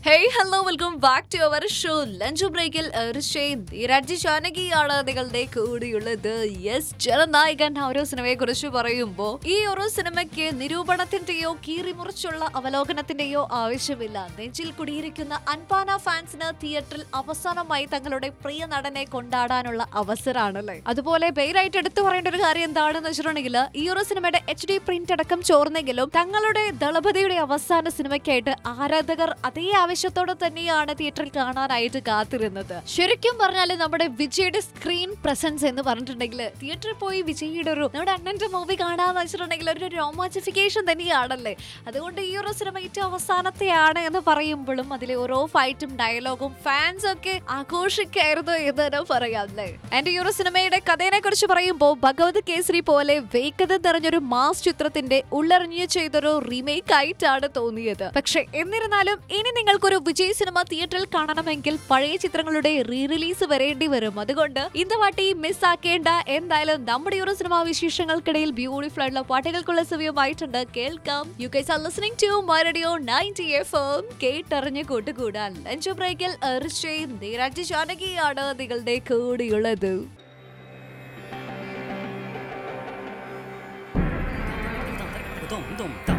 hey hello welcome back to our show lunch ബ്രേക്കിൽ രാജി ജാനകിയാണ് നിങ്ങളുടെ കൂടിയുള്ളത് yes ജനനായകൻ ഓരോ സിനിമയെ കുറിച്ച് പറയുമ്പോൾ ഈ ഓരോ സിനിമയ്ക്ക് നിരൂപണത്തിന്റെയോ കീറിമുറിച്ചുള്ള അവലോകനത്തിന്റെയോ ആവശ്യമില്ല നെഞ്ചിൽ കുടിയിരിക്കുന്ന അൻപാന ഫാൻസിന് തിയേറ്ററിൽ അവസാനമായി തങ്ങളുടെ പ്രിയ നടനെ കൊണ്ടാടാനുള്ള അവസരമാണല്ലേ അതുപോലെ പേരായിട്ട് എടുത്തു പറയേണ്ട ഒരു കാര്യം എന്താണെന്ന് വെച്ചിട്ടുണ്ടെങ്കിൽ ഈ ഒരു സിനിമയുടെ എച്ച് ഡി പ്രിന്റ് അടക്കം ചോർന്നെങ്കിലും തങ്ങളുടെ ദളപതിയുടെ അവസാന സിനിമയ്ക്കായിട്ട് ആരാധകർ അതേ ആവശ്യത്തോടെ തന്നെയാണ് തിയേറ്ററിൽ കാണാനായിട്ട് കാത്തിരുന്നത് ശരിക്കും പറഞ്ഞാൽ നമ്മുടെ വിജയുടെ സ്ക്രീൻ പ്രസൻസ് എന്ന് പറഞ്ഞിട്ടുണ്ടെങ്കിൽ തിയേറ്ററിൽ പോയി വിജയുടെ ഒരു നമ്മുടെ അണ്ണന്റെ മൂവി കാണാന്ന് വെച്ചിട്ടുണ്ടെങ്കിൽ ഒരു രോമാഞ്ചിഫിക്കേഷൻ തന്നെയാണല്ലേ അതുകൊണ്ട് ഈ ഒരു സിനിമ ഏറ്റവും അവസാനത്തെയാണ് എന്ന് പറയുമ്പോഴും അതിലെ ഓരോ ഫൈറ്റും ഡയലോഗും ഫാൻസ് ഒക്കെ ആഘോഷിക്കായിരുന്നു എന്ന് തന്നെ പറയാം അല്ലേ എന്റെ ഈ ഒരു സിനിമയുടെ കഥയെ കുറിച്ച് പറയുമ്പോൾ ഭഗവത് കേസരി പോലെ വേഗത നിറഞ്ഞൊരു മാസ് ചിത്രത്തിന്റെ ഉള്ളറിഞ്ഞ് ചെയ്തൊരു റീമേക്ക് ആയിട്ടാണ് തോന്നിയത് പക്ഷെ എന്നിരുന്നാലും ഇനി നിങ്ങൾക്കൊരു വിജയ് സിനിമ തിയേറ്ററിൽ കാണണമെങ്കിൽ പഴയ ചിത്രങ്ങളുടെ റീ റിലീസ് വരേണ്ടി വരും അതുകൊണ്ട് ഇന്ന് വാട്ടി മിസ് ആക്കേണ്ട എന്തായാലും നമ്മുടെ ഈ ഒരു സിനിമാ വിശേഷങ്ങൾക്കിടയിൽ ബ്യൂട്ടിഫുൾ ആയിട്ടുള്ള പാട്ടുകൾക്കുള്ള സമയമായിട്ടുണ്ട് കേൾക്കാം you guys are listening to my radio 90 F M കേട്ടറിഞ്ഞ് കൂട്ടുകൂടാൻ ലഞ്ച് ബ്രേക്കിൽ എറിച്ചയും നീരാജ് ജാനകിയാണ് നിങ്ങളുടെ കൂടിയുള്ളത് 动动动